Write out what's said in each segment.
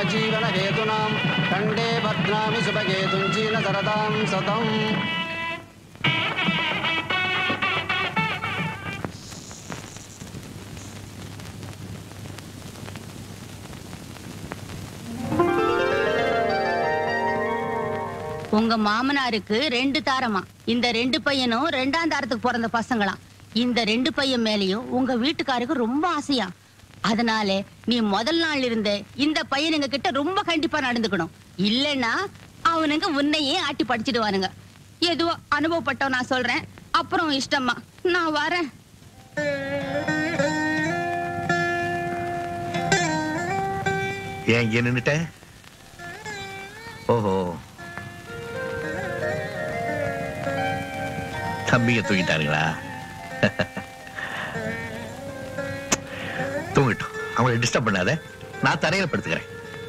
जीवनहेतूनां कण्डे भद्रामि शुभकेतुञ्जीन सरदां सतम् உங்க மாமனாருக்கு ரெண்டு தாரமா இந்த ரெண்டு பையனும் ரெண்டாம் தாரத்துக்கு பிறந்த பசங்களாம் இந்த ரெண்டு பையன் மேலயும் உங்க வீட்டுக்காருக்கு ரொம்ப ஆசையா அதனால நீ முதல் நாள் இருந்த இந்த பையனுங்க கிட்ட ரொம்ப கண்டிப்பா நடந்துக்கணும் இல்லைன்னா அவனுங்க உன்னையே ஆட்டி படிச்சிடுவானுங்க ஏதோ அனுபவப்பட்டோம் நான் சொல்றேன் அப்புறம் இஷ்டமா நான் வரேன் ஏன் இங்க நின்னுட்ட ஓஹோ தம்பிங்க தூங்கிட்டாருங்களா தூங்கட்டும் அவங்களை டிஸ்டர்ப் பண்ணாத நான் தரையில படுத்துக்கிறேன்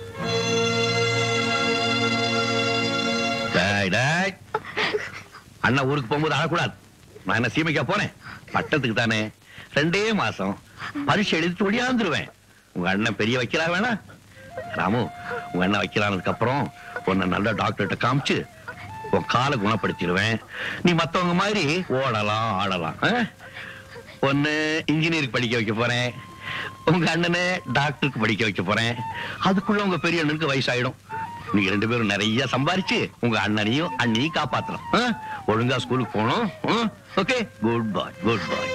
டேய், டேய். அண்ணா ஊருக்கு போகும்போது அழக்கூடாது நான் என்ன சீமைக்கா போனேன் பட்டத்துக்கு தானே ரெண்டே மாசம் பரீட்சை எழுதிட்டு ஒடியாந்துருவேன் உங்க அண்ணன் பெரிய வைக்கிறா வேணா ராமு உங்க அண்ணன் வைக்கிறானதுக்கு அப்புறம் உன்னை நல்ல டாக்டர்கிட்ட காமிச்சு உன் காலை குணப்படுத்திடுவேன் நீ மத்தவங்க மாதிரி ஓடலாம் ஆடலாம் ஆ? ஒன்னு இன்ஜினியருக்கு படிக்க வைக்க போறேன் உங்க அண்ணனை டாக்டருக்கு படிக்க வைக்க போறேன் அதுக்குள்ள உங்க பெரிய அண்ணனுக்கு வயசாயிடும் நீங்க ரெண்டு பேரும் நிறைய சம்பாரிச்சு உங்க அண்ணனையும் அண்ணியும் காப்பாத்தலாம் ஆ? ஒழுங்கா ஸ்கூலுக்கு போகணும் okay good bye good bye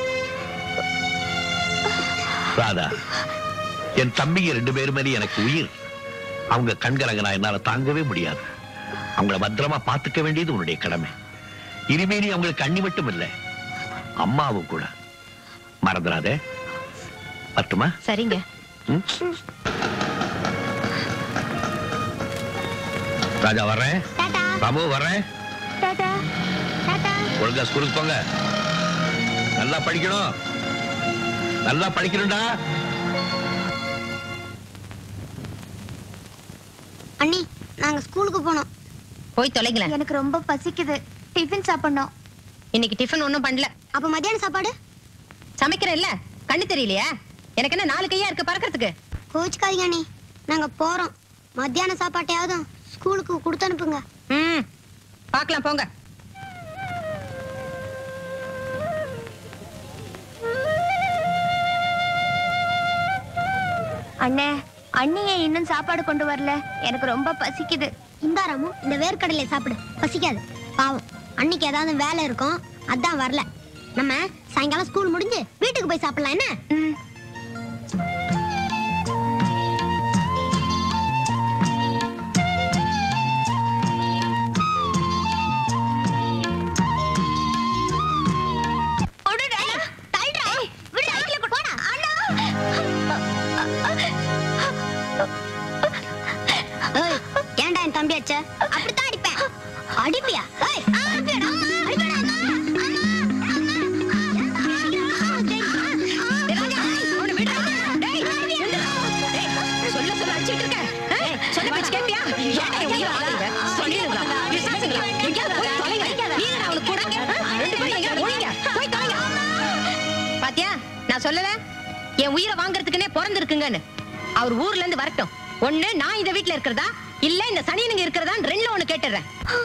Radha என் தம்பிங்க ரெண்டு பேரும் மேலே எனக்கு உயிர் அவங்க கண்கலங்க என்னால தாங்கவே முடியாது அவங்கள பத்திரமா பாத்துக்க வேண்டியது உன்னுடைய கடமை இனிமே நீ அவங்களுக்கு கண்ணி மட்டும் இல்ல அம்மாவும் கூட மறந்துடாதே பட்டுமா சரிங்க ம்? ராஜா வர்றேன் டாடா ராமு வர்றேன் டாடா டாடா ஒழுங்கா ஸ்கூலுக்கு போங்க நல்லா படிக்கணும் நல்லா படிக்கணும்டா அண்ணி நாங்க ஸ்கூலுக்கு போனோம் போய் தொலைங்களேன் எனக்கு ரொம்ப பசிக்குது டிஃபன் சாப்பிடணும் இன்னைக்கு டிஃபன் ஒண்ணும் பண்ணல அப்ப மத்தியான சாப்பாடு சமைக்கிறேன் இல்ல கண்ணு தெரியலையா எனக்கு என்ன நாலு கையா இருக்கு பறக்கறதுக்கு கோச்சுக்காதீங்க அண்ணி நாங்க போறோம் மத்தியான சாப்பாட்டையாவது ஸ்கூலுக்கு கொடுத்து அனுப்புங்க ம் பார்க்கலாம் போங்க அண்ணே அண்ணியே இன்னும் சாப்பாடு கொண்டு வரல எனக்கு ரொம்ப பசிக்குது இந்த ராமு இந்த வேர்க்கடலை சாப்பிடு பசிக்காது பாவம் அன்னைக்கு ஏதாவது வேலை இருக்கும் அதான் வரல நம்ம சாயங்காலம் ஸ்கூல் முடிஞ்சு வீட்டுக்கு போய் சாப்பிடலாம் என்ன ஏய், ஏன்டா என் தம்பி அடிச்ச அப்படித்தான் அடிப்பேன் அடிப்பியா ஏய், அடிப்பியாடா, அம்மா, அடிப்பியாடா, அம்மா, அம்மா, சொல்ல சொல்ல அடிச்சிட்டு இருக்க ஏய், சொன்ன பேச்சு கேட்பியா ஏன்டா என் உயிரை வாங்குறீங்க? சொல்லிடுங்களா? விசாரிச்சுங்களா? எங்கேயாவது போய் தொலைங்க. நீங்க அவளுக்கு கூட ஆ? ரெண்டு பேரும் எங்கேயாவது ஒழிங்க. போய் தொலைங்க. பாத்தியா நான் சொல்லல என் உயிரை வாங்குறதுக்குன்னே பிறந்திருக்குங்கன்னு அவர் ஊர்ல இருந்து வரட்டும் ஒண்ணு நான் இந்த வீட்ல இருக்கிறதா இல்ல இந்த சனியனுங்க இருக்கிறதா ரெண்டுல ஒண்ணு கேட்டுறேன்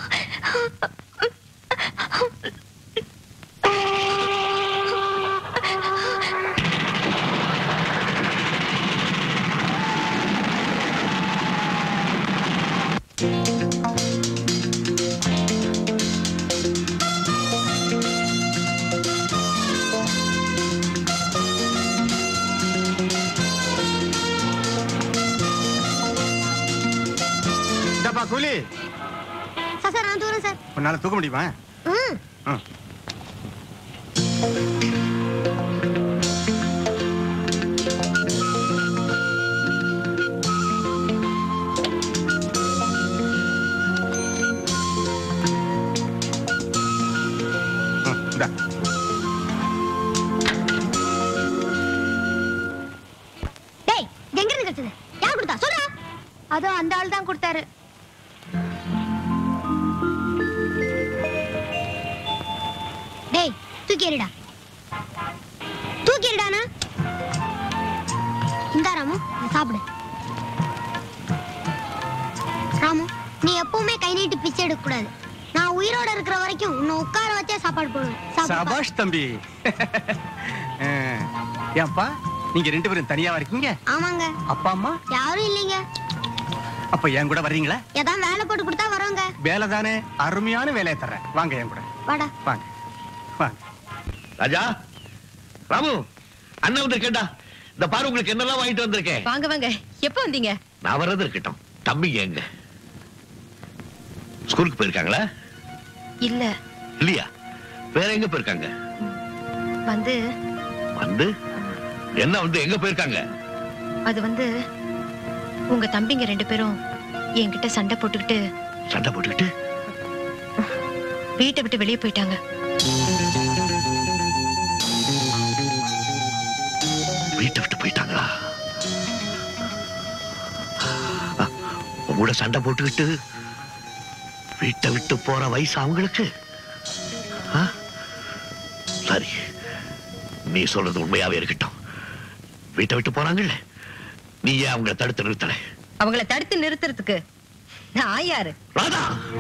இந்தாப்பா கூலி சார் சார் நான் தூரம் சார் உன்னால தூக்க முடியுமா ம் ம். ம், இந்தா. டேய் இது எங்க இருந்து கிடைச்சது யார் கொடுத்தா சொல்லு அதோ அந்த ஆள் தான் கொடுத்தாரு டேய் தூக்கி எறிடா தூக்கி எறிடானா இந்தா ராமு இதை சாப்பிடு ராமு நீ எப்பவுமே கை நீட்டி பிச்சை எடுக்க கூடாது நான் உயிரோட இருக்கிற வரைக்கும் உன்னை உட்கார வச்சே சாப்பாடு போடுவேன் சாப்பிடுப்பா. சபாஷ் தம்பி ஆ, ஏன்பா நீங்க ரெண்டு பேரும் தனியாவா இருக்கீங்க ஆமாங்க அப்பா அம்மா யாரும் இல்லைங்க அப்ப என் கூட வர்றீங்களா ஏதாவது வேலை போட்டு கொடுத்தா வரோங்க வேலை தானே அருமையான வேலையை தர்றேன் வாங்க என் கூட வாடா வாங்க வாங்க ராஜா ராமு அண்ணன் வந்து இருக்கேன்டா இந்த பாரு உங்களுக்கு என்னெல்லாம் வாங்கிட்டு வந்திருக்கேன் வாங்க வாங்க எப்ப வந்தீங்க நான் வர்றது இருக்கட்டும் தம்பிங்க எங்க ஸ்கூலுக்கு போயிருக்காங்களா இல்ல இல்லையா வேற எங்க போயிருக்காங்க வந்து வந்து என்ன வந்து எங்க போயிருக்காங்க அது வந்து உங்க தம்பிங்க ரெண்டு பேரும் என்கிட்ட சண்டை போட்டுக்கிட்டு சண்டை போட்டுக்கிட்டு வீட்டை விட்டு வெளியே போயிட்டாங்க வீட்டை விட்டு போயிட்டாங்களா அ, உங்களோட சண்டை போட்டுக்கிட்டு வீட்டை விட்டு போற வயசு அவங்களுக்கு ஆ? சரி நீ சொல்றது உண்மையாவே இருக்கட்டும் வீட்டை விட்டு போறாங்கல்ல நீ ஏன் அவங்கள தடுத்து நிறுத்தல அவங்கள தடுத்து நிறுத்துறதுக்கு நான் யாரு ராதா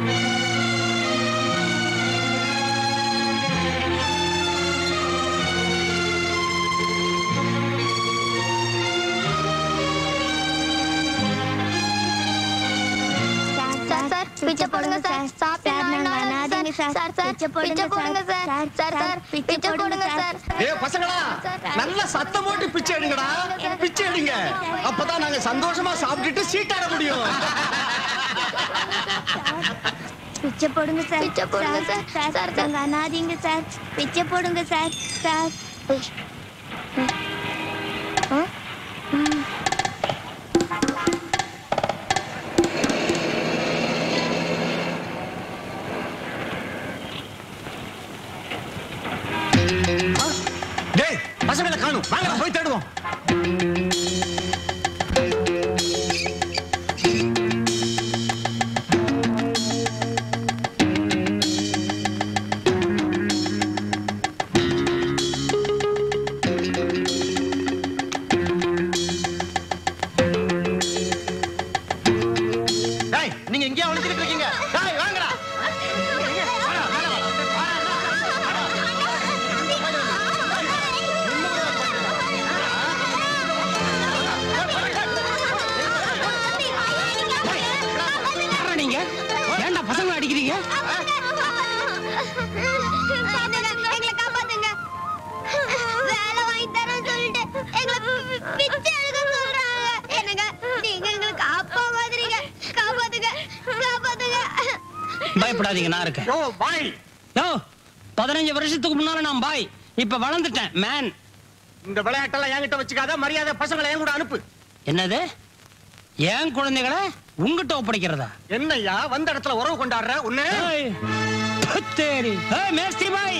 சார் சார் பிச்சை போடுங்க சார் சாப்பிட்டு சார் சார் சார் பிச்சை போடுங்க சார் சார் சார் பிச்சை போடுங்க சார் ஏ பசங்களா நல்ல சத்தம் போட்டு பிச்சை எடுங்கடா பிச்சை எடுங்க அப்பதான் நாங்க சந்தோஷமா சாப்பிட்டுட்டு சீட்டாட முடியும் பிச்சை போடுங்க சார் பிச்சை போடுங்க சார் சார் சார் நாங்க அனாதீங்க சார் பிச்சை போடுங்க சார் சார் ஆ? ம். டேய் பசங்களை காணும் வாங்க போய் தேடுவோம் டேய் நீங்க எங்கேயா ஒளிஞ்சிட்டு இருக்கீங்க டேய் வாங்கடா நீங்க ஏன்டா பசங்க அடிக்கிறீங்க எங்களை காப்பாத்துங்க வேலை வாங்கி தரேன்னு சொல்லிட்டு எங்களை பி- பி- பிச்சை எடுக்க சொல்றாங்க என்னங்க நீங்க எங்களுக்கு அப்பா மாதிரிங்க காப்பாத்துங்க காப்பாத்துங்க பயப்படாதீங்க நான் இருக்கேன் யோ பாய் யோ பதினஞ்சு வருஷத்துக்கு முன்னால நான் பாய் இப்ப வளர்ந்துட்டேன் மேன் இந்த விளையாட்டெல்லாம் என்கிட்ட வச்சுக்காத மரியாதை பசங்களை என் கூட அனுப்பு என்னது என் குழந்தைகளை உங்ககிட்ட ஒப்படைக்கிறதா என்னய்யா வந்த இடத்துல உறவு கொண்டாடுற உன்னை ஏய், பத்தேரி ஏய், மேஸ்திரி பாய்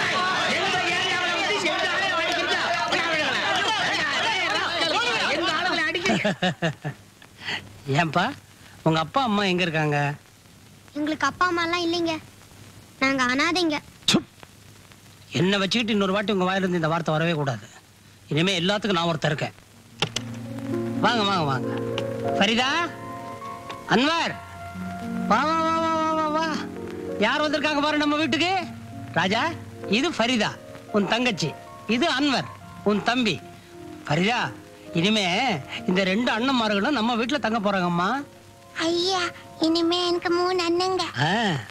ஏன்பா உங்க அப்பா அம்மா எங்க இருக்காங்க எங்களுக்கு அப்பா அம்மா எல்லாம் இல்லைங்க நாங்க அனாதைங்க சுப். என்னை வச்சுக்கிட்டு இன்னொரு வாட்டி உங்க வாயிலிருந்து இந்த வார்த்தை வரவே கூடாது இனிமே எல்லாத்துக்கும் நான் ஒருத்தர் இருக்கேன் வாங்க வாங்க வாங்க ஃபரிதா அன்வர் வா வா வா வா வா வா வா யார் வந்திருக்காங்க பாரு நம்ம வீட்டுக்கு ராஜா இது ஃபரிதா உன் தங்கச்சி இது அன்வர் உன் தம்பி ஃபரிதா இனிமே இந்த ரெண்டு அண்ணன்மார்களும் நம்ம வீட்டுல தங்க போறாங்கம்மா ஐயா இனிமே எனக்கு மூணு அண்ணங்க ஆ.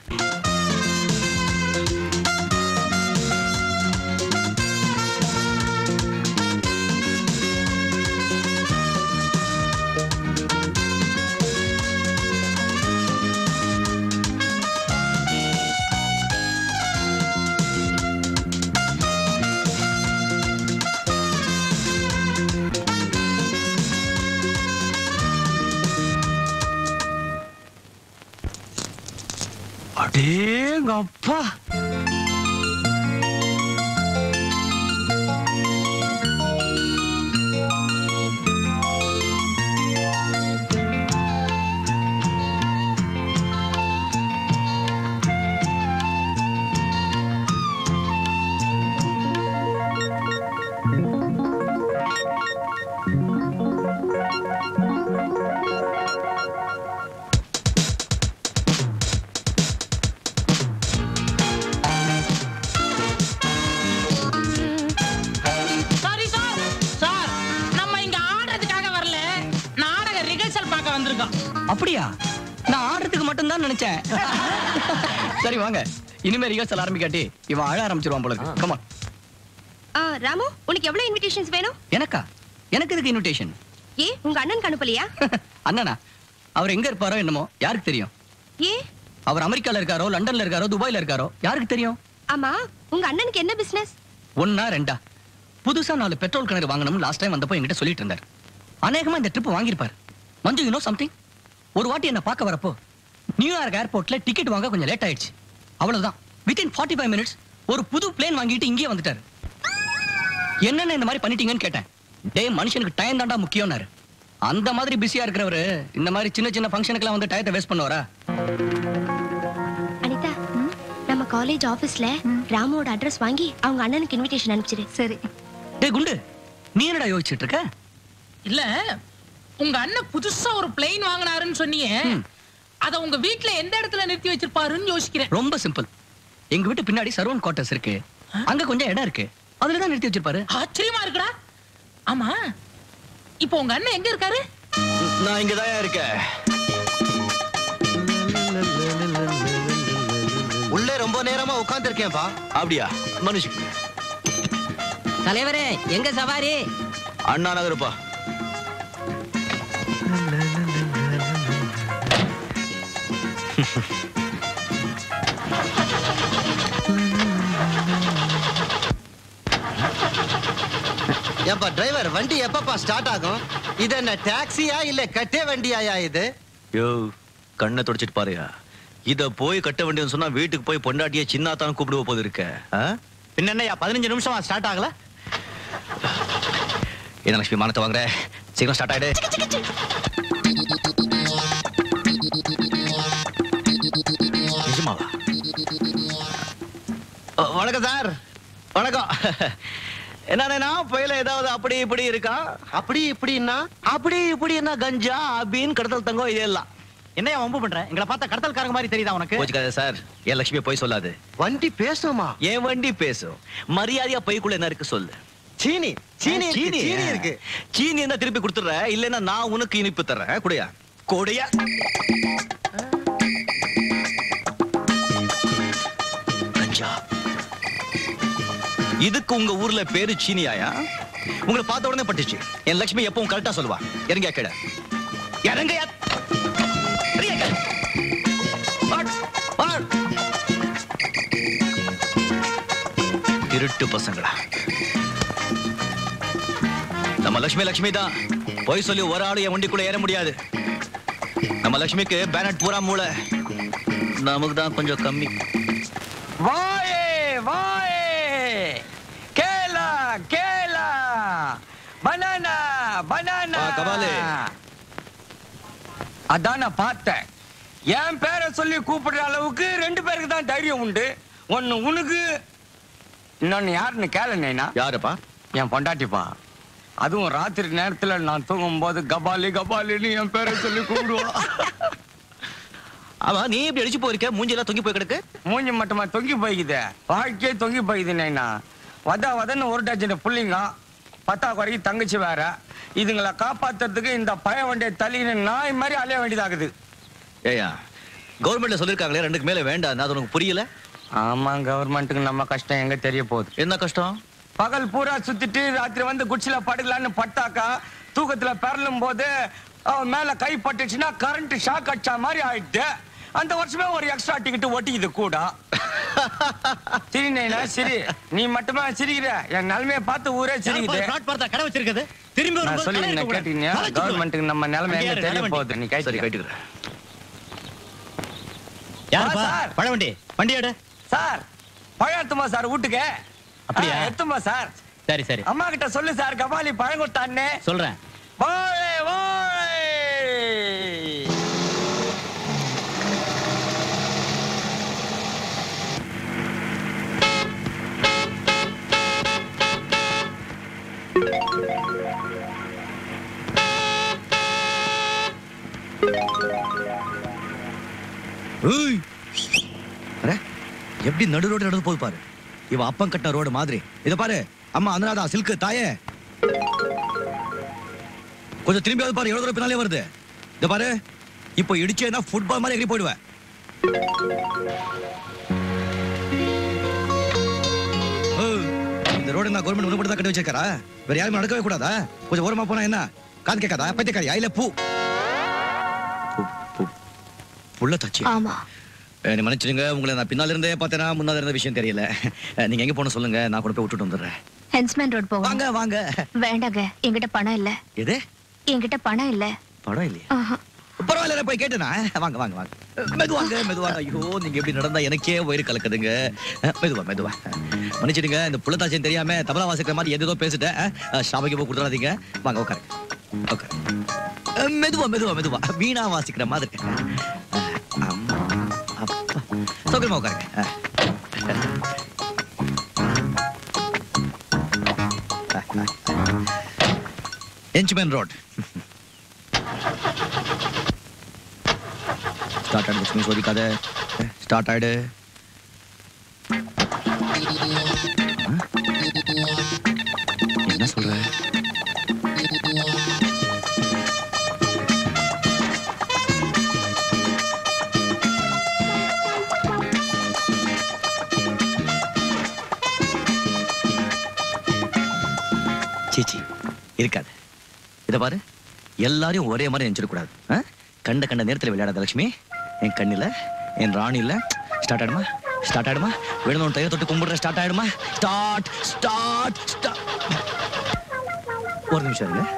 அடேங்கப்பா தான் அப்படியா நான் ஆடுறதுக்கு மட்டும் தான் நினைச்சேன் சரி வாங்க இனிமே ரிஹர்சல் ஆரம்பிக்காட்டி இவன் அழ ஆரம்பிச்சிருவான் போல இருக்கு கமான் ஆ, ராமு உனக்கு எவ்வளவு இன்விடேஷன்ஸ் வேணும் எனக்கா எனக்கு இதுக்கு இன்விடேஷன் ஏ உங்க அண்ணனுக்கு அனுப்பலையா அண்ணனா அவர் எங்க இருப்பாரோ என்னமோ யாருக்கு தெரியும் ஏ அவர் அமெரிக்கால இருக்காரோ லண்டன்ல இருக்காரோ துபாய்ல இருக்காரோ யாருக்கு தெரியும் ஆமா உங்க அண்ணனுக்கு என்ன பிசினஸ் ஒன்னா ரெண்டா புதுசா நாலு பெட்ரோல் கிணறு வாங்கணும்னு லாஸ்ட் டைம் வந்தப்போ என்கிட்ட சொல்லிட்டு இருந்தார் அநேகமா இந்த ட்ரிப் வாங்கியிருப்பார் மஞ்சு யூ நோ சம்திங் ஒரு வாட்டி என்ன பார்க்க வரப்போ நியூயார்க் ஏர்போர்ட்ல டிக்கெட் வாங்க கொஞ்சம் லேட் ஆயிடுச்சு அவ்வளவுதான் வித்தின் ஃபார்ட்டி ஃபைவ் மினிட்ஸ் ஒரு புது பிளேன் வாங்கிட்டு இங்கேயே வந்துட்டாரு என்னென்ன இந்த மாதிரி பண்ணிட்டீங்கன்னு கேட்டேன் டேய் மனுஷனுக்கு டைம் தாண்டா முக்கியம்னாரு அந்த மாதிரி பிஸியா இருக்கிறவரு இந்த மாதிரி சின்ன சின்ன ஃபங்க்ஷனுக்குலாம் வந்து டயத்தை வேஸ்ட் பண்ணுவாரா அனிதா நம்ம காலேஜ் ஆபீஸ்ல ராமுவோட அட்ரஸ் வாங்கி அவங்க அண்ணனுக்கு இன்விடேஷன் அனுப்பிச்சிரு சரி டேய் குண்டு நீ என்னடா யோசிச்சுட்டு இருக்க இல்ல உங்க அண்ணன் புதுசா ஒரு பிளெயின் வாங்கினாருன்னு சொன்னீங்க ம். அத உங்க வீட்ல எந்த இடத்துல நிறுத்தி வச்சிருப்பாருன்னு யோசிக்கிறேன் ரொம்ப சிம்பிள் எங்க வீட்டு பின்னாடி சர்வன் குவார்டர்ஸ் இருக்கு அங்க கொஞ்சம் இடம் இருக்கு அதுல தான் நிறுத்தி வச்சிருப்பாரு ஆச்சரியமா இருக்குடா ஆமா இப்போ உங்க அண்ணன் எங்க இருக்காரு நான் இங்கதான் இருக்கேன் உள்ளே ரொம்ப நேரமா உட்கார்ந்து இருக்கேன்பா அப்படியா மனுஷன் தலைவரே எங்க சவாரி அண்ணா நகருப்பா ஏன்பா டிரைவர் வண்டி எப்பப்பா ஸ்டார்ட் ஆகும் இது என்ன டாக்ஸியா இல்ல கட்டே வண்டியாயா இது யோ கண்ணை தொடச்சிட்டு பாருயா இத போய் கட்ட வேண்டியதுன்னு சொன்னா வீட்டுக்கு போய் பொண்டாட்டிய சின்னாத்தான் கூப்பிடுவ போது இருக்க ஆ? பின்ன என்னய்யா பதினஞ்சு நிமிஷமா ஸ்டார்ட் ஆகல என்ன லட்சுமி மானத்தை வாங்குற சீக்கிரம் ஸ்டார்ட் ஆயிடு நிஜமாவா அ, வணக்கம் சார் வணக்கம் என்னன்னா புயல ஏதாவது அப்படி இப்படி இருக்கா அப்படி இப்படின்னா அப்படி இப்படி என்ன கஞ்சா அபின் கடத்தல் தங்கம் இதெல்லாம் என்னையா வம்பு பண்ற எங்களை பார்த்தா கடத்தல்காரங்க மாதிரி தெரியுதா உனக்கு கோச்சுக்காத சார் என் லட்சுமி போய் சொல்லாது வண்டி பேசுமா என் வண்டி பேசும் மரியாதையா பைக்குள்ள என்ன இருக்கு சொல்லு சீனி சீனி இருக்கு, சீனி இருக்கு சீனி என்ன திருப்பி கொடுத்துற இல்லைன்னா நான் உனக்கு இனிப்பு தர்றேன் குடையா கொடையா கஞ்சா இதுக்கு உங்க ஊர்ல பேரு சீனியாயா உங்களை பார்த்த உடனே பட்டுச்சு என் லட்சுமி எப்பவும் கரெக்டா சொல்லுவா இறங்கியா கேட இறங்கயா இறங்கியா கேளு. What, what. திருட்டு பசங்களா நம்ம லட்சுமி லட்சுமி தான் போய் சொல்லி ஒரு ஆளு என் வண்டிக்குள்ள ஏற முடியாது நம்ம லட்சுமிக்கு பேனட் பூரா மூளை நமக்கு தான் கொஞ்சம் கம்மி வாயே வாயே கேலா கேலா பனானா பனானா வா, கபாலி. அதான் நான் பார்த்தேன் என் பேரை சொல்லி கூப்பிடுற அளவுக்கு ரெண்டு பேருக்கு தான் தைரியம் உண்டு ஒன்னு உனக்கு இன்னொன்னு யாருன்னு கேளுனேனா யாருப்பா என் பொண்டாட்டிப்பா அதுவும் ராத்திரி நேரத்துல நான் தூங்கும் போது கபாலி கபாலின்னு என் பேரை சொல்லி கூப்பிடுவா ஆமா நீ இப்படி அடிச்சு போயிருக்க மூஞ்சிலாம் தொங்கி போய் கிடக்கு மூஞ்சி மட்டுமா தொங்கி போய்க்குது வாழ்க்கையே தொங்கி போய்க்குது நைனா வத வதன்னு ஒரு டஜன் புள்ளிங்க பத்தா குறைக்கு தங்கச்சி வேற இதுங்களை காப்பாத்துறதுக்கு இந்த பய வண்டியை தள்ளின்னு நாய் மாதிரி அலைய வேண்டியதாகுது ஏயா கவர்மெண்ட்ல சொல்லிருக்காங்களே ரெண்டுக்கு மேல வேண்டாம் அது உனக்கு புரியல ஆமா கவர்மெண்ட்டுக்கு நம்ம கஷ்டம் எங்க தெரிய போகுது என்ன கஷ்டம் பகல் பூரா சுத்திட்டு ராத்திரி வந்து குச்சில படுக்கலான்னு பட்டாக்கா தூக்கத்துல பெறலும் போது அவன் மேல கை பட்டுச்சுன்னா கரண்ட் ஷாக் அடிச்சா மாதிரி ஆயிடுது அந்த வருஷமே ஒரு எக்ஸ்ட்ரா டிக்கெட் ஒட்டிக்குது கூட சரி நைனா சரி நீ மட்டுமா சிரிக்கிற என் நிலைமையை பார்த்து ஊரே சிரிக்குது ஃப்ராட் பார்த்தா கடை வச்சிருக்குது திரும்பி நான் வரும்போது சொல்லி கடை என்ன இருக்கக்கூடாது. கேட்டீங்க கலைச்சு கவர்மெண்ட்டுக்கு நம்ம நிலைமை அங்கேயே எங்க இரு, தெரிய நல்ல போகுது நீ சரி கேட்டு கட்டிக்கிறேன் யாருப்பா ஆ, சார். பழவண்டி வண்டி எடு சார் பழம் எடுத்துமா சார் வீட்டுக்கு அப்படியா? ஆ, எடுத்துமா சார் சரி சரி அம்மா கிட்ட சொல்லு சார் கபாலி பழம் கொடுத்தான்னு சொல்றேன் வாழை வாழை ஏய். அட, எப்படி நடு ரோடு நடந்து போகுது பாரு இவன் அப்பம் கட்டின ரோடு மாதிரி இத பாரு அம்மா அதனாலதா சில்க்கு தாயே கொஞ்சம் திரும்பியாவது பாரு எவ்வளவு தூரம் பின்னாலே வருது இத பாரு இப்போ இடிச்சேன்னா ஃபுட்பால் மாதிரி எகிரி போயிடுவேன் ஏய், இந்த ரோடு நான் கவர்மெண்ட் உனக்கு தான் கட்டி வச்சிருக்காரா வேற யாருமே நடக்கவே கூடாதா கொஞ்சம் ஓரமா போனா என்ன காது கேட்காதா பைத்தியக்காரியா இல்ல பூ பூ- பூ- புள்ள தாச்சி ஆமா நீ மன்னிச்சிடுங்க உங்களை நான் பின்னால இருந்தே பார்த்தேன்னா முன்னால இருந்த விஷயம் தெரியல அஹ், நீங்க எங்க போன சொல்லுங்க நான் கூட போய் விட்டுட்டு வந்துடுறேன் ஹென்ஸ்மேன் ரோட் போவோம் வாங்க வாங்க வேண்டாங்க என்கிட்ட பணம் இல்ல எது என்கிட்ட பணம் இல்ல படம் இல்லையா ஆஹா. பரவாயில்ல நான் போய் கேட்டேனா வாங்க வாங்க வாங்க மெதுவாங்க மெதுவாங்க ஐயோ நீங்க எப்படி நடந்தா எனக்கே வயிறு கலக்குதுங்க அஹ், மெதுவா மெதுவா மன்னிச்சிடுங்க இந்த புள்ளத்தாச்சியம் தெரியாம தபலா வாசிக்கிற மாதிரி எதோ பேசிட்டேன் அஹ், ஷாபைக்கு போய் கொடுத்துடாதீங்க வாங்க உட்காரு உட்காரு அஹ், மெதுவா மெதுவா மெதுவா வீணா வாசிக்கிற மாதிரி அஹ், அம்மா அப்பா சௌகரியமா உட்காருங்க அஹ். என்ச்மேன் ரோட் ஸ்டார்ட் ஆயிடு லட்சுமி சோதிக்காத ஸ்டார்ட் ஆயிடு என்ன சொல்ற சீச்சி இருக்காது இத பாரு எல்லாரையும் ஒரே மாதிரி நினைச்சிடக்கூடாது ஆ? கண்ட கண்ட நேரத்துல விளையாடாத லட்சுமி என் கண்ணில என் ராணில ஸ்டார்ட் ஆயிடுமா ஸ்டார்ட் ஆயிடுமா வேணும் தைய தொட்டு கும்பிடுற ஸ்டார்ட் ஆயிடுமா ஸ்டார்ட் ஸ்டார்ட் ஸ்டார்ட் ஒரு நிமிஷம் இருங்க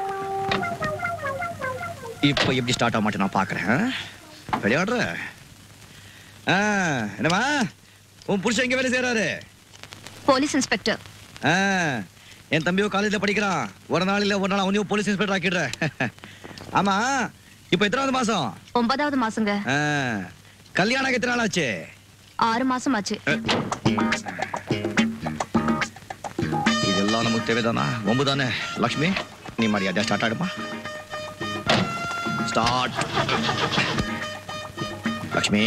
இப்போ எப்படி ஸ்டார்ட் ஆக மாட்டேன் நான் பார்க்கறேன் ஆ? விளையாடுற ஆ, என்னம்மா உன் புருஷன் எங்க வேலை செய்யறாரு போலீஸ் இன்ஸ்பெக்டர் ஆ, என் தம்பியோ காலேஜ்ல படிக்கிறான் ஒரு நாள் இல்ல ஒரு நாள் அவனையும் போலீஸ் இன்ஸ்பெக்டர் ஆக்கிடுறேன் ஆமா இப்போ எத்தனாவது மாசம் ஒன்பதாவது மாசங்க ஆ, கல்யாணம் எத்தனை நாள் ஆச்சு ஆறு மாசம் ஆச்சு இதெல்லாம் நமக்கு தேவைதானா ஒம்பு தானே லக்ஷ்மி நீ மரியாதையா ஸ்டார்ட் ஆயிடுமா ஸ்டார்ட் லக்ஷ்மி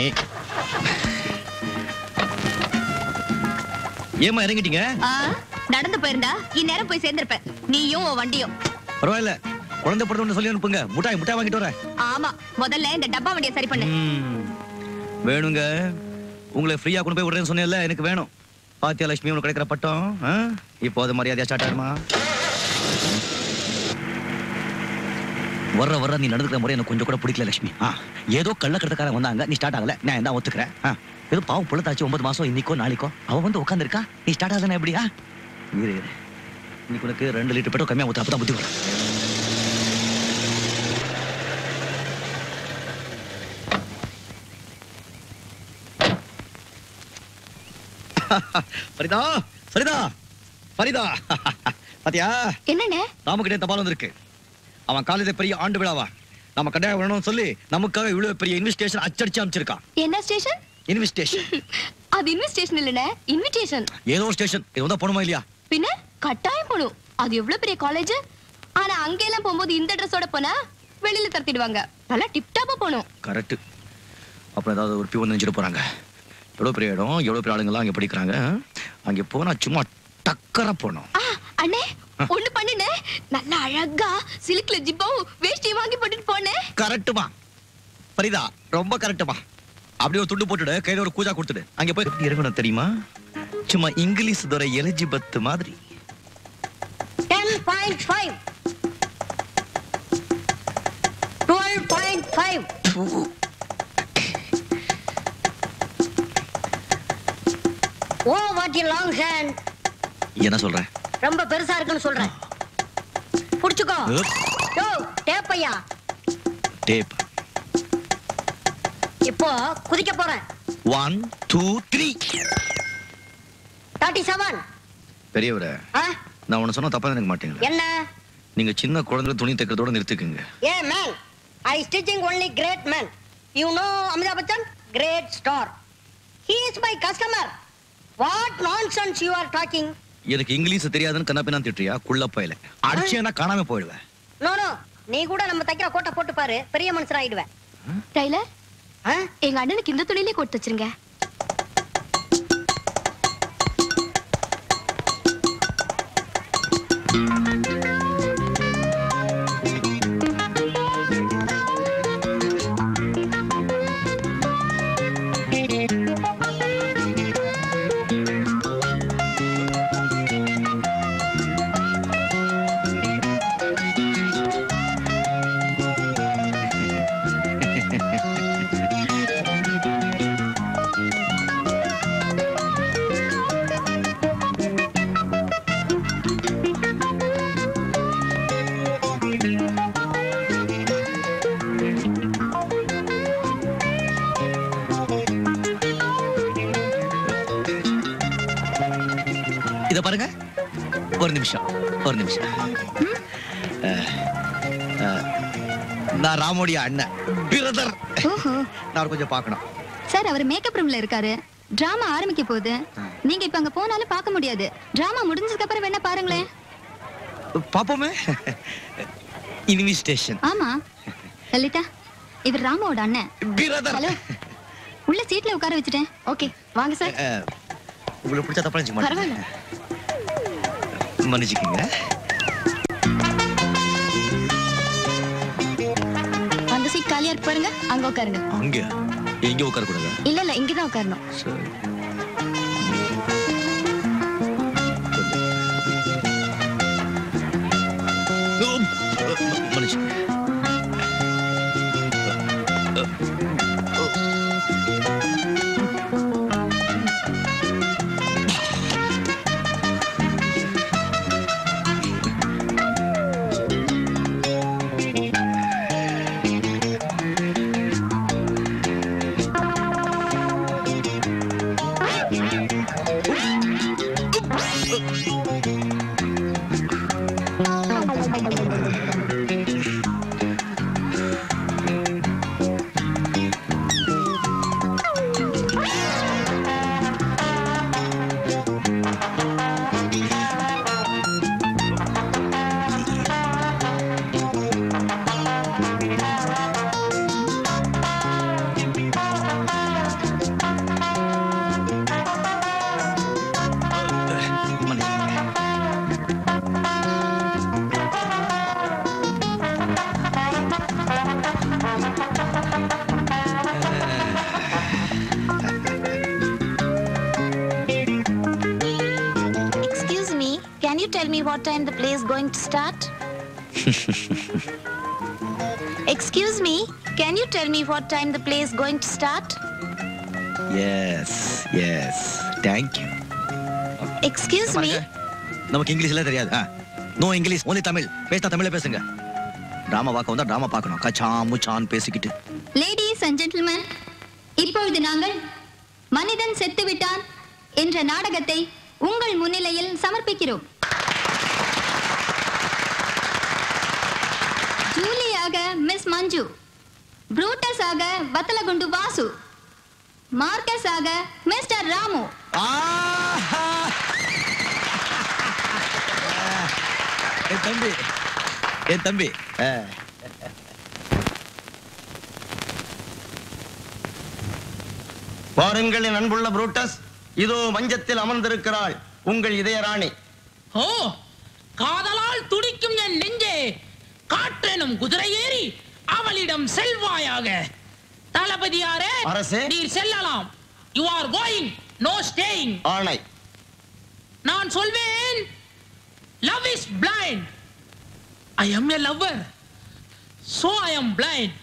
ஏமா இறங்கிட்டீங்க ஆ, நடந்து போயிருந்தா இந்நேரம் போய் சேர்ந்திருப்ப நீயும் உன் வண்டியும் பரவாயில்ல குழந்தை பிறந்த சொல்லி அனுப்புங்க முட்டாய் முட்டாய் வாங்கிட்டு வரேன் ஆமா முதல்ல இந்த டப்பா வண்டியை சரி பண்ணு ம். வேணுங்க உங்களை ஃப்ரீயா கொண்டு போய் விடுறேன்னு சொன்னேன்ல எனக்கு வேணும் பாத்தியா லட்சுமி உனக்கு கிடைக்கிற பட்டம் ஆ? இப்போ அது மரியாதையா ஸ்டார்ட் ஆயிடுமா வர்ற வர்ற நீ நடந்துக்கிற முறை எனக்கு கொஞ்சம் கூட பிடிக்கல லட்சுமி ஆ ஏதோ கள்ளக்கடத்தக்காரன் வந்தாங்க நீ ஸ்டார்ட் ஆகல நான் என்ன ஒத்துக்கிறேன் ஆ ஏதோ பாவம் புள்ளத்தாச்சு ஒன்பது மாசம் இன்னைக்கோ நாளைக்கோ அவ வந்து உட்காந்துருக்கா நீ ஸ்டார்ட் ஆகலன்னா எப்படியா இரு இரு இன்னைக்கு உனக்கு ரெண்டு லிட்டர் பெட்ரோல் கம்மியா ஊத்து அப்பதான் புத்தி வரும் ஃபரிதா ஃபரிதா ஃபரிதா பாத்தியா என்னண்ணே ராமுகிட்டே தபால் வந்திருக்கு அவன் காலேஜ் பெரிய ஆண்டு விழாவா நம்ம கட்டாயம் வேணும்னு சொல்லி நமக்காக இவ்வளவு பெரிய இன்விஸ்டேஷன் அச்சடிச்சு அமைச்சிருக்கான் என்ன ஸ்டேஷன் இன்விஸ்டேஷன் அது இன்விஸ்டேஷன் இல்லண்ணே இன்விடேஷன் ஏதோ ஒரு ஸ்டேஷன் இது வந்தா போகணுமா இல்லையா பின்ன கட்டாயம் போகணும் அது எவ்வளவு பெரிய காலேஜ் ஆனா அங்கெல்லாம் போகும்போது இந்த ட்ரெஸ்ஸோட போனா வெளியில தரத்திடுவாங்க நல்லா டிப்டாப்பா போகணும் கரெக்ட் அப்புறம் ஏதாவது ஒரு பியூன் நினைச்சிட்டு போறாங்க எவ்வளவு பெரிய இடம் எவ்வளவு பெரிய ஆளுங்கெல்லாம் அங்க படிக்கிறாங்க அங்க போனா சும்மா டக்கரா போகணும் ஆ, அண்ணே ஒண்ணு பண்ணுனே நல்லா அழகா சில்க்ல ஜிப்பாவும் வேஷ்டியும் வாங்கி போட்டுட்டு போனேன் கரெக்டுமா ஃபரிதா ரொம்ப கரெக்டுமா அப்படியே ஒரு துண்டு போட்டுடு கையில ஒரு கூஜா கொடுத்துடு அங்க போய் எப்படி இறங்கணும் தெரியுமா சும்மா இங்கிலீஷ் துறை எலிஜிபத் மாதிரி ten point five twelve point five oh what you long hand என்ன சொல்றேன் ரொம்ப பெருசா இருக்குன்னு சொல்றேன் புடிச்சுக்கோ உப். யோ டேப் ஐயா டேப் இப்போ குதிக்க போறேன் one two three thirty seven பெரியவரே நான் உன்னை சொன்னா தப்பா நினைக்க மாட்டீங்களா என்ன நீங்க சின்ன குழந்தை துணி தைக்கிறதோட நிறுத்திக்குங்க hey man I stitching only great man you know Amitabh Bachchan great star he is my customer what nonsense you are talking எனக்கு இங்கிலீஷ் தெரியாதுன்னு கண்ணா திட்டுறியா குள்ள பயில அடிச்சேன்னா காணாம போயிடுவேன் நோ நோ நீ கூட நம்ம தைக்கிற கோட்டை போட்டு பாரு பெரிய மனுஷன் ஆயிடுவேன் டைலர் எங்க அண்ணனுக்கு இந்த துணியிலே கொடுத்து வச்சிருங்க ஒரு நிமிஷம் ஒரு நிமிஷம் அஹ், அஹ், நான் ராமோடைய அண்ணன் பிரதர் ஓஹோ நான் அவரை கொஞ்சம் பார்க்கணும் சார் அவர் மேக்கப் ரூம்ல இருக்காரு டிராமா ஆரம்பிக்க போகுது நீங்க இப்ப அங்க போனாலும் பார்க்க முடியாது டிராமா முடிஞ்சதுக்கு அப்புறம் வேணா பாருங்களேன் பாப்போமே இன்விஸ்டேஷன் ஆமா லலிதா இவர் ராமாவோட அண்ணன் பிரதர் ஹலோ உள்ள சீட்ல உட்கார வச்சுட்டேன் ஓகே வாங்க சார் உங்களுக்கு பிடிச்ச தப்பா நினைச்சுக்க பரவாயில்ல மாட்டேன் மன்னிச்சுக்கோங்க அந்த சீட் காலியா இருக்கு பாருங்க அங்க உட்காருங்க அங்க எங்க உட்கார கூடாது இல்ல இல்ல இங்கதான் உட்காரணும் சரி மன்னிச்சுக்கோங்க Excuse me, can you tell me what time the play is going to start? Excuse me, can you tell me what time the play is going to start? Yes yes thank you Excuse me, நமக்கு இங்கிலீஷ்ல தெரியாது no English only Tamil பேசினா தமிழ்ல பேசுங்க drama பார்க்க வந்தா drama பார்க்கணும் கச்சா முச்சான் பேசிக்கிட்டு லேடிஸ் அண்ட் ஜென்டில்மேன் இப்பொழுது நாங்கள் மனிதன் செத்து விட்டான் என்ற நாடகத்தை உங்கள் முன்னிலையில் சமர்ப்பிக்கிறோம் ஜூலியாக மிஸ் மஞ்சு புரூட்டஸ் ஆக வத்தலகுண்டு வாசு மார்க்கஸ் ஆக மிஸ்டர் ராமு என் தம்பி என் தம்பி ஆ. பாருங்கள் என் அன்புள்ள புரூட்டஸ் இதோ மஞ்சத்தில் அமர்ந்திருக்கிறாள் உங்கள் இதயராணி ஓ காதலால் துடிக்கும் என் நெஞ்சே காற்றெனும் குதிரை ஏறி அவளிடம் செல்வாயாக தளபதியாரே அரசே. நீர் செல்லலாம் you are going no staying ஆணை நான் சொல்வேன் love is blind I am a lover so I am blind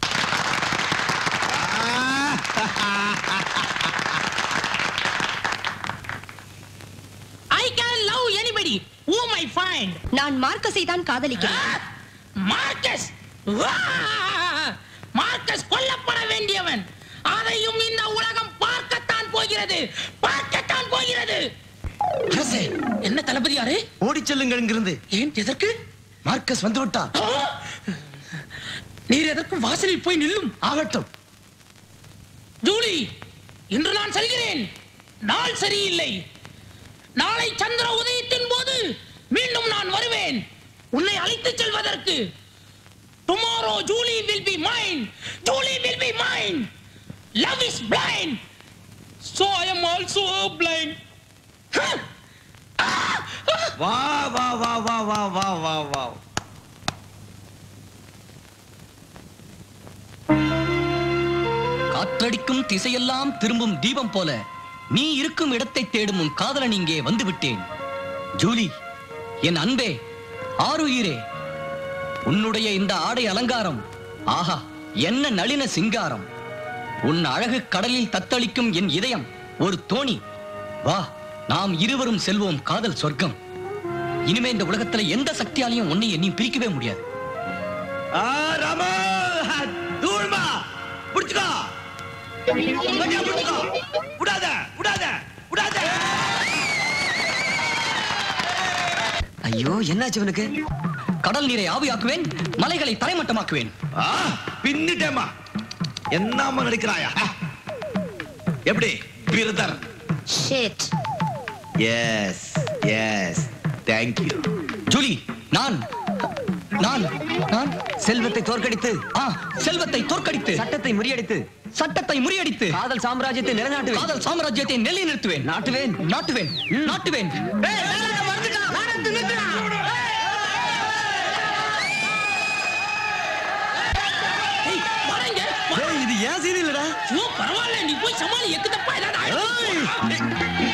I can love anybody whom I find நான் மார்க்கஸை தான் காதலிக்கிறேன் மார்க்கஸ் மார்க்கஸ் கொல்லப்பட வேண்டியவன் அதையும் இந்த உலகம் பார்க்கத்தான் போகிறது பார்க்கத்தான் போகிறது அரசே என்ன தளபதியாரே ஓடிச் செல்லுங்கள் இங்கிருந்து ஏன் எதற்கு மார்க்கஸ் வந்து விட்டார் ஆ! நீர் எதற்கு வாசலில் போய் நில்லும் ஆகட்டும் ஜூலி இன்று நான் செல்கிறேன் நாள் சரியில்லை நாளை சந்திர உதயத்தின் போது மீண்டும் நான் வருவேன் உன்னை அழைத்துச் செல்வதற்கு tomorrow Julie will be mine Julie will be mine love is blind so I am also blind வா வா வா வா வா வா வா வா காற்றடிக்கும் திசையெல்லாம் திரும்பும் தீபம் போல நீ இருக்கும் இடத்தை தேடும் உன் காதலன் இங்கே வந்து விட்டேன் ஜூலி என் அன்பே ஆருயிரே உன்னுடைய இந்த ஆடை அலங்காரம் ஆஹா என்ன நளின சிங்காரம் உன் அழகு கடலில் தத்தளிக்கும் என் இதயம் ஒரு தோணி வா நாம் இருவரும் செல்வோம் காதல் சொர்க்கம் இனிமே இந்த உலகத்துல எந்த சக்தியாலையும் உன்னை என்னையும் பிரிக்கவே முடியாது ஆ ராமா தூள்மா புடிச்சுக்கோ கட்டியா புடிச்சுக்கோ விடாத விடாத விடாத ஐயோ என்னாச்சு இவனுக்கு கடல் நீரை ஆவியாக்குவேன் மலைகளை தரைமட்டமாக்குவேன் ஆ, பின்னிட்டேம்மா என்னம்மா நடிக்கிறாயா ஆ. எப்படி பிரதர் ஷேட் எஸ் எஸ் தேங்க்யூ ஜூலி நான் நான் நான் செல்வத்தை தோற்கடித்து ஆ செல்வத்தை தோற்கடித்து சட்டத்தை முறியடித்து சட்டத்தை முறியடித்து காதல் சாம்ராஜ்யத்தை நிலைநாட்டுவேன் காதல் சாம்ராஜ்யத்தை நிலைநிறுத்துவேன் நாட்டுவேன் நாட்டுவேன் நாட்டுவேன் ஏய், வாடா இங்க. வா. இது ஏன் சீன் இல்லடா ஐயோ, பரவாயில்ல நீ போய் சமாளி எக்கு தப்பா ஏதாவது ஆயிடுச்சு.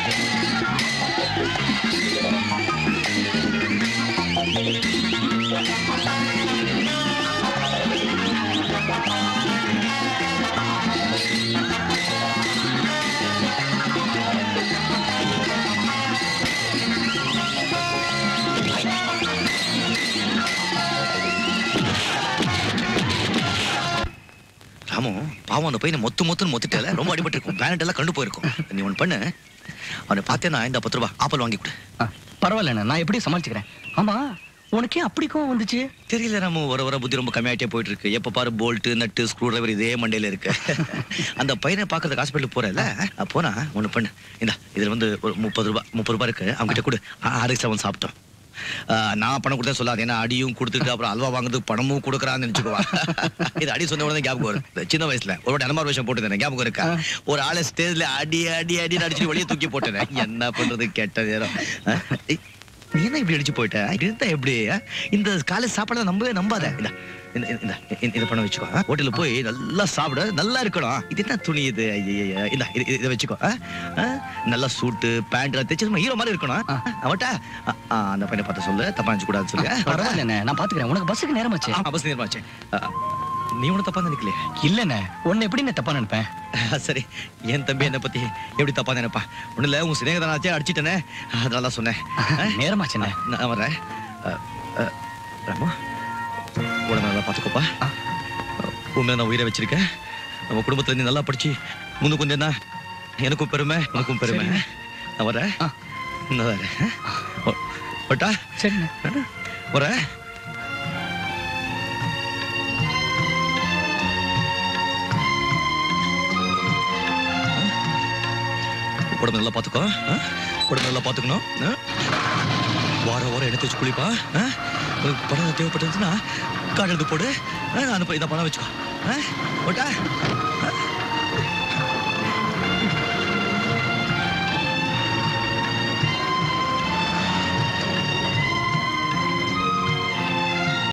ராமு பாவம் அந்த பையனை மொத்து மொத்துன்னு மொத்திட்டல ரொம்ப அடிபட்டு இருக்கும் பிளானட் எல்லாம் கண்டு போயிருக்கும் நீ ஒன்று பண்ணு அவனை பார்த்தேன்னா இந்த பத்து ரூபா ஆப்பிள் வாங்கி கொடு ஆ, பரவாயில்ல நான் எப்படி சமாளிச்சுக்கிறேன் ஆமா உனக்கே அப்படி கோவம் வந்துச்சு தெரியல ராமு வர வர புத்தி ரொம்ப கம்மியாயிட்டே போயிட்டு இருக்கு எப்ப பாரு போல்ட் நட்டு ஸ்க்ரூ டிரைவர் இதே மண்டையில இருக்கு அந்த பையனை பார்க்கறதுக்கு ஹாஸ்பிட்டல் போறல போனா ஒண்ணு பண்ணு இந்த இதுல வந்து ஒரு முப்பது ரூபாய் முப்பது ரூபாய் இருக்கு அவங்க கிட்ட கொடு ஆறு செவன் சாப்பிட்டோம் ஆ, நான் பணம் கொடுத்தா சொல்லாது ஏன்னா அடியும் கொடுத்துட்டு அப்புறம் அல்வா வாங்குறதுக்கு பணமும் கொடுக்குறான்னு நினைச்சுக்குவா இது அடி சொன்ன உடனே ஞாபகம் வரும் இந்த சின்ன வயசுல ஒரு வாட்டி அனுமார் விஷயம் போட்டு ஞாபகம் இருக்கா ஒரு ஆளை ஸ்டேஜ்ல அடி அடி அடி அடிச்சு வெளியே தூக்கி போட்டேன் என்ன பண்றது கெட்ட நேரம் ஆ, ஏய், நீ என்ன இப்படி அடிச்சு போயிட்ட இருந்தா எப்படி ஆ? இந்த காலேஜ் சாப்பாடு நம்பவே நம்பாத இந்த இந்த இந்த இந்த- இதை பண்ண வச்சுக்கோ ஆ? ஹோட்டல்ல போய் நல்லா சாப்பிட நல்லா இருக்கணும் இது என்ன துணி இது ஐயையையே. இந்த இது- இது- இதை வச்சுக்கோ ஆ? ஆ? நல்லா சூட்டு பேண்ட் தைச்சு ஹீரோ மாதிரி இருக்கணும் அவட்டா அந்த பையனை பார்த்து சொல்லு தப்பா நினைச்சு கூடாது சொல்லு பரவாயில்லண்ணே நான் பாத்துக்கிறேன் உனக்கு பஸ்ஸுக்கு நேரமாச்சு ஆமா, பஸ் நேரமாச்சு ஆ, நீ ஒன்றும் தப்பா நினைக்கலையே இல்லண்ணே உன்னை எப்படி நான் தப்பா நினைப்பேன் சரி என் தம்பி என்னை பத்தி எப்படி தப்பா நினைப்பா ஒண்ணு இல்ல உன் சிநேகதானாச்சே அடிச்சிட்டனே அதனால தான் சொன்னேன் நேரமாச்சுண்ணே நான் வரேன் அ, அ, ராமு உடனே நல்லா பார்த்துக்கோப்பா உண்மையில நான் உயிரை வச்சிருக்கேன் நம்ம குடும்பத்துல நீ நல்லா படிச்சு முன்னு கொஞ்சம் தான் எனக்கும் பெருமை உனக்கும் பெருமை சரிண்ணே. நான் வரேன் நான் வரேன் ஒ- ஒட்டா சரிண்ணே வரேன் உடம்பு நல்லா பார்த்துக்கோ ஆ? உடம்பு நல்லா பார்த்துக்கணும் ஆ? வாரம் வாரம் எடுத்து வச்சு குளிப்பா ஆ? உனக்கு பணம் தேவைப்பட்டதுன்னா கார்டு எடுத்து போடு ஆ, நான் அனுப்ப இதை பணம் வச்சுக்கோ ஆ? ஓட்டா